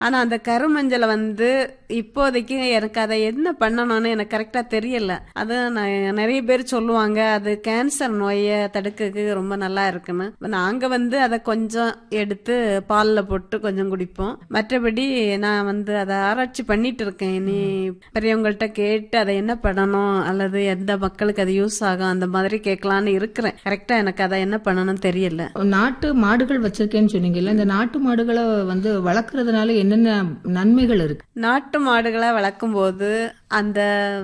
ஆனா அந்த கருமஞ்சளை வந்து இப்போதைக்கு எனக்கு அதை என்ன பண்ணணும்னு எனக்கு கரெக்டா தெரியல அது நான் நிறைய பேர் சொல்லுவாங்க அது கேன்சர் நோயை தடுக்கிறதுக்கு ரொம்ப நல்லா இருக்குன்னு நாங்க வந்து அதை கொஞ்சம் எடுத்து பால்ல போட்டு கொஞ்சம் குடிப்போம் மற்றபடி நான் வந்து அதை ஆராய்ச்சி பண்ணிட்டு இருக்கேன் இனி பெரியவங்கள்ட்ட கேட்டு அதை என்ன பண்ணணும் அல்லது எந்த மக்களுக்கு அது யூஸ் ஆகும் அந்த மாதிரி கேட்கலான்னு இருக்கிறேன் கரெக்டா எனக்கு அதை என்ன பண்ணணும்னு தெரியல நாட்டு மாடுகள் வச்சிருக்கேன்னு சொன்னீங்கல்ல இந்த நாட்டு மாடுகளை வந்து வளர்க்கறதுனால என்னென்ன நன்மைகள் இருக்கு நாட்டு மாடுகளை வளர்க்கும் போது அந்த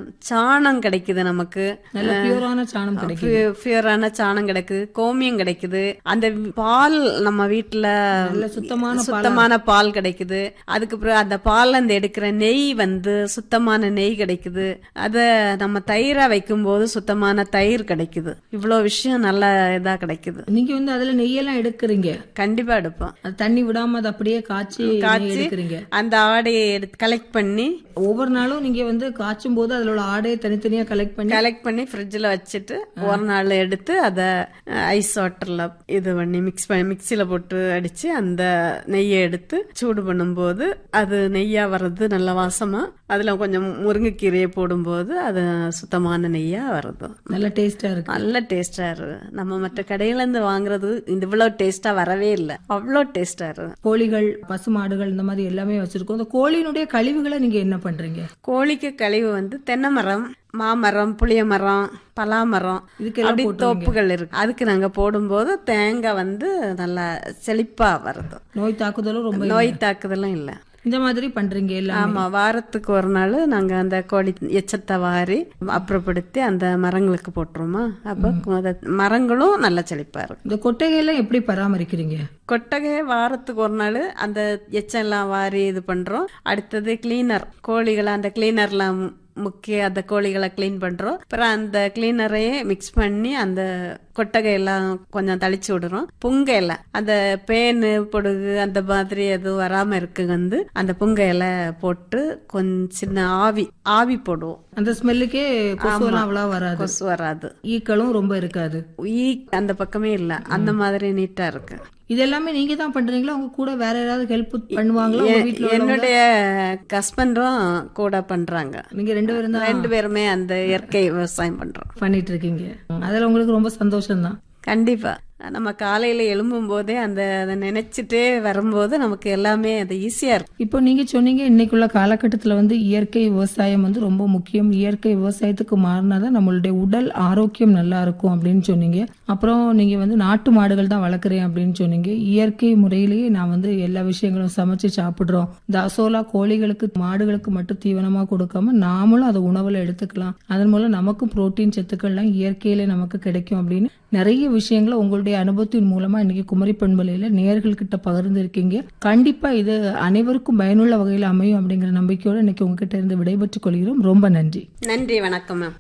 சாணம் கிடைக்குது நமக்கு நல்ல பியூரான சாணம் கிடைக்கும் பியூரான சாணம் கிடைக்குது கோமியம் கிடைக்குது அந்த பால் நம்ம வீட்டுல நல்ல சுத்தமான சுத்தமான பால் கிடைக்குது அதுக்கு பிறகு அந்த பால்ல இருந்து எடுக்கிற நெய் வந்து சுத்தமான நெய் கிடைக்குது அத நம்ம தயிரா வைக்கும் போது சுத்தமான தயிர் கிடைக்குது இவ்வளவு விஷயம் நல்ல இதா கிடைக்குது நீங்க வந்து அதுல நெய்யெல்லாம் எடுக்கிறீங்க கண்டிப்பா எடுப்போம் அது தண்ணி விடாம அதை அப்படியே காய்ச்சி நெய் காய்ச்சி எடுக்கிறீங்க அந்த ஆடையை எடுத்து கலெக்ட் பண்ணி ஒவ்வொரு நாளும் நீங்க வந்து காய்ச்சும் போது அதுல உள்ள ஆடையை தனித்தனியா கலெக்ட் பண்ணி கலெக்ட் பண்ணி ஃப்ரிட்ஜில் வச்சுட்டு ஒரு நாள் எடுத்து அதை ஐஸ் வாட்டரில் இது பண்ணி மிக்ஸ் பண்ணி மிக்சியில் போட்டு அடித்து அந்த நெய்யை எடுத்து சூடு பண்ணும்போது அது நெய்யாக வர்றது நல்ல வாசமாக அதில் கொஞ்சம் முருங்கைக்கீரையை போடும்போது அது சுத்தமான நெய்யாக வருது நல்ல டேஸ்டா இருக்கு நல்ல டேஸ்டாக இருக்குது நம்ம மற்ற கடையிலேருந்து வாங்குறது இந்த இவ்வளோ டேஸ்ட்டாக வரவே இல்லை அவ்வளோ டேஸ்டாக இருக்குது கோழிகள் பசுமாடுகள் இந்த மாதிரி எல்லாமே வச்சிருக்கோம் இந்த கோழியினுடைய கழிவுகளை நீங்க என்ன பண்றீங்க கோழிக்கு கழிவு வந்து தென்னை மரம் மாமரம் புளிய மரம் பலாமரம் இதுக்கெல்லாம் அப்படி போட்டுருவீங்க. தோப்புகள் இருக்கு அதுக்கு நாங்க போடும்போது தேங்காய் வந்து நல்லா செழிப்பா வருது நோய் தாக்குதலும் ரொம்ப நோய் தாக்குதலும் இல்ல இந்த மாதிரி பண்றீங்க எல்லாம் ஆமா வாரத்துக்கு ஒரு நாள் நாங்க அந்த கோழி எச்சத்தை வாரி அப்புறப்படுத்தி அந்த மரங்களுக்கு போட்டுருவோமா அப்ப அந்த மரங்களும் நல்ல செழிப்பா இருக்கும் இந்த கொட்டைகளை எப்படி பராமரிக்கிறீங்க கொட்டகையே வாரத்துக்கு ஒரு நாள் அந்த எச்செல்லாம் வாரி இது பண்றோம் அடுத்தது கிளீனர் கோழிகளை அந்த கிளீனர்லாம் முக்கிய அந்த கோழிகளை க்ளீன் பண்றோம் அப்புறம் அந்த கிளீனரையே மிக்ஸ் பண்ணி அந்த கொட்டகையெல்லாம் கொஞ்சம் தளிச்சு விடுறோம் புங்கையில அந்த பேனு பொடுகு அந்த மாதிரி எதுவும் வராம இருக்கு வந்து அந்த புங்கையில போட்டு கொஞ்சம் சின்ன ஆவி ஆவி போடுவோம் அந்த ஸ்மெல்லுக்கே கொசுவெல்லாம் அவ்வளவு வராது கொசு வராது ஈக்களும் ரொம்ப இருக்காது ஈ அந்த பக்கமே இல்ல அந்த மாதிரி நீட்டா இருக்கு இது எல்லாமே நீங்க தான் பண்றீங்களா உங்க கூட வேற யாராவது ஹெல்ப் பண்ணுவாங்களா உங்க எ- வீட்டுல உள்ளவங்க? என்னுடைய ஹஸ்பண்டும் கூட பண்றாங்க நீங்க ரெண்டு பேரும் தான் ரெண்டு பேருமே அந்த இயற்கை விவசாயம் பண்றோம் பண்ணிட்டு இருக்கீங்க அதுல உங்களுக்கு ரொம்ப சந்தோஷம் தான் கண்டிப்பா நம்ம காலையில எழும்பும் போதே அந்த அதை நினைச்சிட்டே வரும்போது நமக்கு எல்லாமே அது ஈஸியா இருக்கும் இப்போ நீங்க சொன்னீங்க இன்னைக்குள்ள காலகட்டத்துல வந்து இயற்கை விவசாயம் வந்து ரொம்ப முக்கியம் இயற்கை விவசாயத்துக்கு மாறினாதான் நம்மளுடைய உடல் ஆரோக்கியம் நல்லா இருக்கும் அப்படின்னு சொன்னீங்க அப்புறம் நீங்க வந்து நாட்டு மாடுகள் தான் வளர்க்குறேன் அப்படின்னு சொன்னீங்க இயற்கை முறையிலேயே நான் வந்து எல்லா விஷயங்களும் சமைச்சு சாப்பிடுறோம் இந்த அசோலா கோழிகளுக்கு மாடுகளுக்கு மட்டும் தீவனமா கொடுக்காம நாமளும் அதை உணவுல எடுத்துக்கலாம் அதன் மூலம் நமக்கும் புரோட்டீன் சத்துக்கள்லாம் இயற்கையில நமக்கு கிடைக்கும் அப்படின்னு நிறைய விஷயங்களை உங்களுடைய அனுபவத்தின் மூலமா இன்னைக்கு குமரி பண்பலையில நேயர்கள் கிட்ட பகிர்ந்திருக்கீங்க கண்டிப்பா இது அனைவருக்கும் பயனுள்ள வகையில் அமையும் அப்படிங்கிற நம்பிக்கையோட இன்னைக்கு உங்ககிட்ட இருந்து விடைபெற்றுக் கொள்கிறோம் ரொம்ப நன்றி நன்றி வணக்கம் மேம்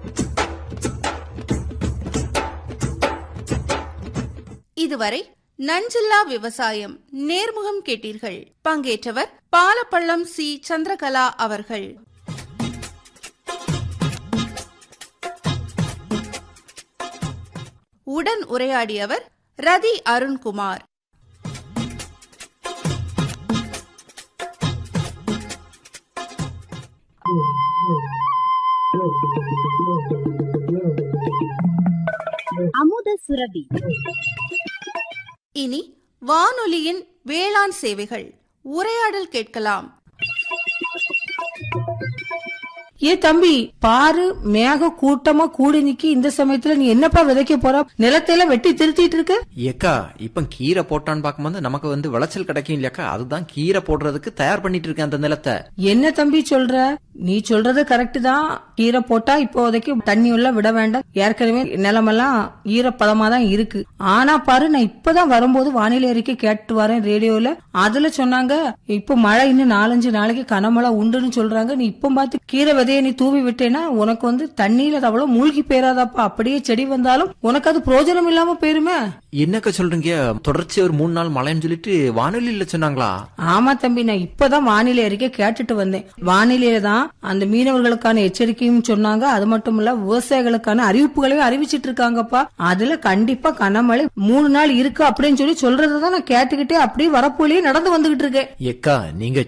இதுவரை நஞ்சில்லா விவசாயம் நேர்முகம் கேட்டீர்கள் பங்கேற்றவர் பாலப்பள்ளம் சி சந்திரகலா அவர்கள் உடன் உரையாடியவர் ரதி அருண்குமார் அமுத சுரபி இனி வானொலியின் வேளாண் சேவைகள் உரையாடல் கேட்கலாம் ஏ தம்பி பாரு மேக கூட்டமா கூடி நிக்கி இந்த சமயத்துல நீ என்னப்பா விதைக்க போற நிலத்தையெல்லாம் வெட்டி திருத்திட்டு இருக்க ஏக்கா இப்ப கீரை போட்டான்னு பார்க்கும்போது நமக்கு வந்து விளைச்சல் கிடைக்கும் இல்லையாக்கா அதுதான் கீரை போடுறதுக்கு தயார் பண்ணிட்டு இருக்கேன் அந்த நிலத்தை என்ன தம்பி சொல்ற நீ சொல்றது கரெக்ட் தான் கீரை போட்டா இப்போதைக்கு தண்ணி எல்லாம் விட வேண்டாம் ஏற்கனவே நிலமெல்லாம் ஈரப்பதமா தான் இருக்கு ஆனா பாரு நான் இப்பதான் வரும்போது வானிலை அறிக்கை கேட்டு வரேன் ரேடியோல அதுல சொன்னாங்க இப்ப மழை இன்னும் நாலஞ்சு நாளைக்கு கனமழை உண்டுன்னு சொல்றாங்க நீ இப்ப பார்த்து கீரை விதை விதையை நீ தூவி விட்டேன்னா உனக்கு வந்து தண்ணியில அது அவ்வளவு மூழ்கி போயிராதாப்பா அப்படியே செடி வந்தாலும் உனக்கு அது பிரயோஜனம் இல்லாம போயிருமே என்னக்கா சொல்றீங்க தொடர்ச்சி ஒரு மூணு நாள் மழைன்னு சொல்லிட்டு வானொலியில சொன்னாங்களா ஆமா தம்பி நான் இப்பதான் வானிலை அறிக்கை கேட்டுட்டு வந்தேன் வானிலையில தான் அந்த மீனவர்களுக்கான எச்சரிக்கையும் சொன்னாங்க அது மட்டும் இல்ல விவசாயிகளுக்கான அறிவிப்புகளையும் அறிவிச்சிட்டு இருக்காங்கப்பா அதுல கண்டிப்பா கனமழை மூணு நாள் இருக்கு அப்படின்னு சொல்லி சொல்றதுதான் நான் கேட்டுக்கிட்டே அப்படியே வரப்போலயே நடந்து வந்துகிட்டு இருக்கேன் ஏக்கா நீங்க